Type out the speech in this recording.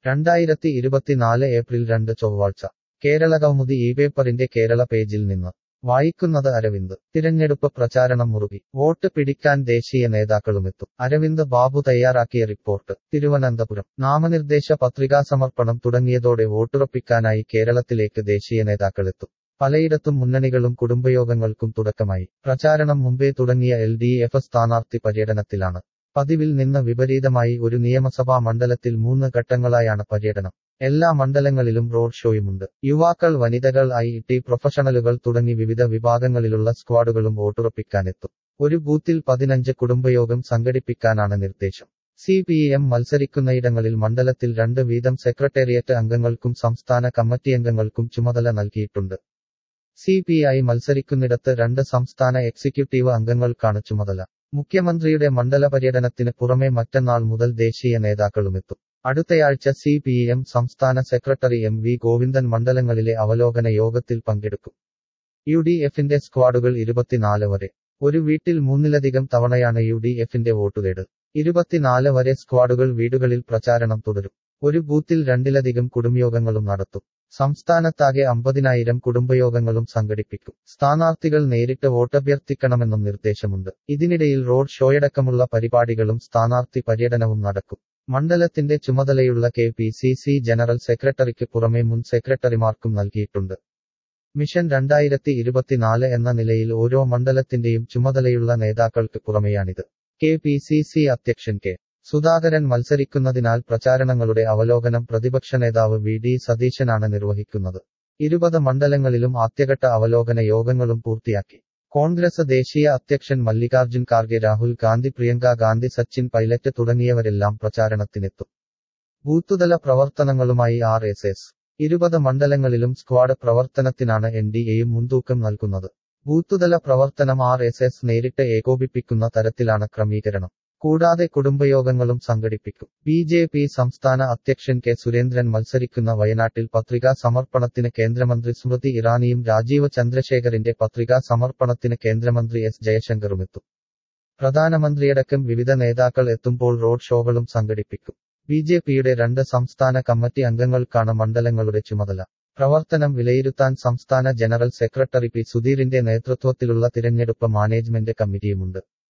രണ്ടായിരത്തി ഇരുപത്തിനാല് ഏപ്രിൽ രണ്ട് ചൊവ്വാഴ്ച കേരള കൗമുദി ഈ പേപ്പറിന്റെ കേരള പേജിൽ നിന്ന് വായിക്കുന്നത് അരവിന്ദ് തിരഞ്ഞെടുപ്പ് പ്രചാരണം മുറുകി വോട്ട് പിടിക്കാൻ ദേശീയ നേതാക്കളുമെത്തും അരവിന്ദ് ബാബു തയ്യാറാക്കിയ റിപ്പോർട്ട് തിരുവനന്തപുരം നാമനിർദ്ദേശ പത്രികാ സമർപ്പണം തുടങ്ങിയതോടെ വോട്ടുറപ്പിക്കാനായി കേരളത്തിലേക്ക് ദേശീയ നേതാക്കളെത്തും പലയിടത്തും മുന്നണികളും കുടുംബയോഗങ്ങൾക്കും തുടക്കമായി പ്രചാരണം മുമ്പേ തുടങ്ങിയ എൽ ഡി എഫ് സ്ഥാനാർത്ഥി പര്യടനത്തിലാണ് പതിവിൽ നിന്ന് വിപരീതമായി ഒരു നിയമസഭാ മണ്ഡലത്തിൽ മൂന്ന് ഘട്ടങ്ങളായാണ് പര്യടനം എല്ലാ മണ്ഡലങ്ങളിലും റോഡ് ഷോയുമുണ്ട് യുവാക്കൾ വനിതകൾ ഐ ടി പ്രൊഫഷണലുകൾ തുടങ്ങി വിവിധ വിഭാഗങ്ങളിലുള്ള സ്ക്വാഡുകളും വോട്ടുറപ്പിക്കാനെത്തും ഒരു ബൂത്തിൽ പതിനഞ്ച് കുടുംബയോഗം സംഘടിപ്പിക്കാനാണ് നിർദ്ദേശം സി പി എം മത്സരിക്കുന്നയിടങ്ങളിൽ മണ്ഡലത്തിൽ രണ്ട് വീതം സെക്രട്ടേറിയറ്റ് അംഗങ്ങൾക്കും സംസ്ഥാന കമ്മിറ്റിയംഗങ്ങൾക്കും ചുമതല നൽകിയിട്ടുണ്ട് സി പി ഐ മത്സരിക്കുന്നിടത്ത് രണ്ട് സംസ്ഥാന എക്സിക്യൂട്ടീവ് അംഗങ്ങൾക്കാണ് ചുമതല മുഖ്യമന്ത്രിയുടെ മണ്ഡല പര്യടനത്തിന് പുറമെ മറ്റന്നാൾ മുതൽ ദേശീയ നേതാക്കളുമെത്തും അടുത്തയാഴ്ച സി പി എം സംസ്ഥാന സെക്രട്ടറി എം വി ഗോവിന്ദൻ മണ്ഡലങ്ങളിലെ അവലോകന യോഗത്തിൽ പങ്കെടുക്കും യു ഡി എഫിന്റെ സ്ക്വാഡുകൾ ഇരുപത്തിനാല് വരെ ഒരു വീട്ടിൽ മൂന്നിലധികം തവണയാണ് യു ഡി എഫിന്റെ വോട്ടുതേട് ഇരുപത്തിനാല് വരെ സ്ക്വാഡുകൾ വീടുകളിൽ പ്രചാരണം തുടരും ഒരു ബൂത്തിൽ രണ്ടിലധികം കുടുംബയോഗങ്ങളും നടത്തും സംസ്ഥാനത്താകെ അമ്പതിനായിരം കുടുംബയോഗങ്ങളും സംഘടിപ്പിക്കും സ്ഥാനാർത്ഥികൾ നേരിട്ട് വോട്ടഭ്യർത്ഥിക്കണമെന്നും നിർദ്ദേശമുണ്ട് ഇതിനിടയിൽ റോഡ് ഷോയടക്കമുള്ള പരിപാടികളും സ്ഥാനാർത്ഥി പര്യടനവും നടക്കും മണ്ഡലത്തിന്റെ ചുമതലയുള്ള K P C C general സെക്രട്ടറിക്ക് പുറമെ മുൻ സെക്രട്ടറിമാർക്കും നൽകിയിട്ടുണ്ട് മിഷൻ രണ്ടായിരത്തി ഇരുപത്തിനാല് എന്ന നിലയിൽ ഓരോ മണ്ഡലത്തിന്റെയും ചുമതലയുള്ള നേതാക്കൾക്ക് പുറമെയാണിത് കെ പി സി സി അധ്യക്ഷൻ കെ സുധാകരൻ മത്സരിക്കുന്നതിനാൽ പ്രചാരണങ്ങളുടെ അവലോകനം പ്രതിപക്ഷ നേതാവ് വി ഡി സതീശനാണ് നിർവഹിക്കുന്നത് ഇരുപത് മണ്ഡലങ്ങളിലും ആദ്യഘട്ട അവലോകന യോഗങ്ങളും പൂർത്തിയാക്കി കോൺഗ്രസ് ദേശീയ അധ്യക്ഷൻ മല്ലികാർജുൻ ഖാർഗെ രാഹുൽ ഗാന്ധി പ്രിയങ്ക ഗാന്ധി സച്ചിൻ പൈലറ്റ് തുടങ്ങിയവരെല്ലാം പ്രചാരണത്തിനെത്തും ബൂത്തുതല പ്രവർത്തനങ്ങളുമായി ആർ എസ് എസ് ഇരുപത് മണ്ഡലങ്ങളിലും സ്ക്വാഡ് പ്രവർത്തനത്തിനാണ് എൻ ഡി എയും മുൻതൂക്കം നൽകുന്നത് ബൂത്തുതല പ്രവർത്തനം ആർ എസ് എസ് നേരിട്ട് ഏകോപിപ്പിക്കുന്ന തരത്തിലാണ് ക്രമീകരണം കൂടാതെ കുടുംബയോഗങ്ങളും സംഘടിപ്പിക്കും ബി ജെ പി സംസ്ഥാന അധ്യക്ഷൻ കെ സുരേന്ദ്രൻ മത്സരിക്കുന്ന വയനാട്ടിൽ പത്രികാ സമർപ്പണത്തിന് കേന്ദ്രമന്ത്രി സ്മൃതി ഇറാനിയും രാജീവ് ചന്ദ്രശേഖറിന്റെ പത്രികാ സമർപ്പണത്തിന് കേന്ദ്രമന്ത്രി എസ് ജയശങ്കറുമെത്തും പ്രധാനമന്ത്രിയടക്കം വിവിധ നേതാക്കൾ എത്തുമ്പോൾ റോഡ് ഷോകളും സംഘടിപ്പിക്കും ബി ജെ പിയുടെ രണ്ട് സംസ്ഥാന കമ്മിറ്റി അംഗങ്ങൾക്കാണ് മണ്ഡലങ്ങളുടെ ചുമതല പ്രവർത്തനം വിലയിരുത്താൻ സംസ്ഥാന ജനറൽ സെക്രട്ടറി പി സുധീറിന്റെ നേതൃത്വത്തിലുള്ള തിരഞ്ഞെടുപ്പ് മാനേജ്മെന്റ് കമ്മിറ്റിയുമുണ്ട്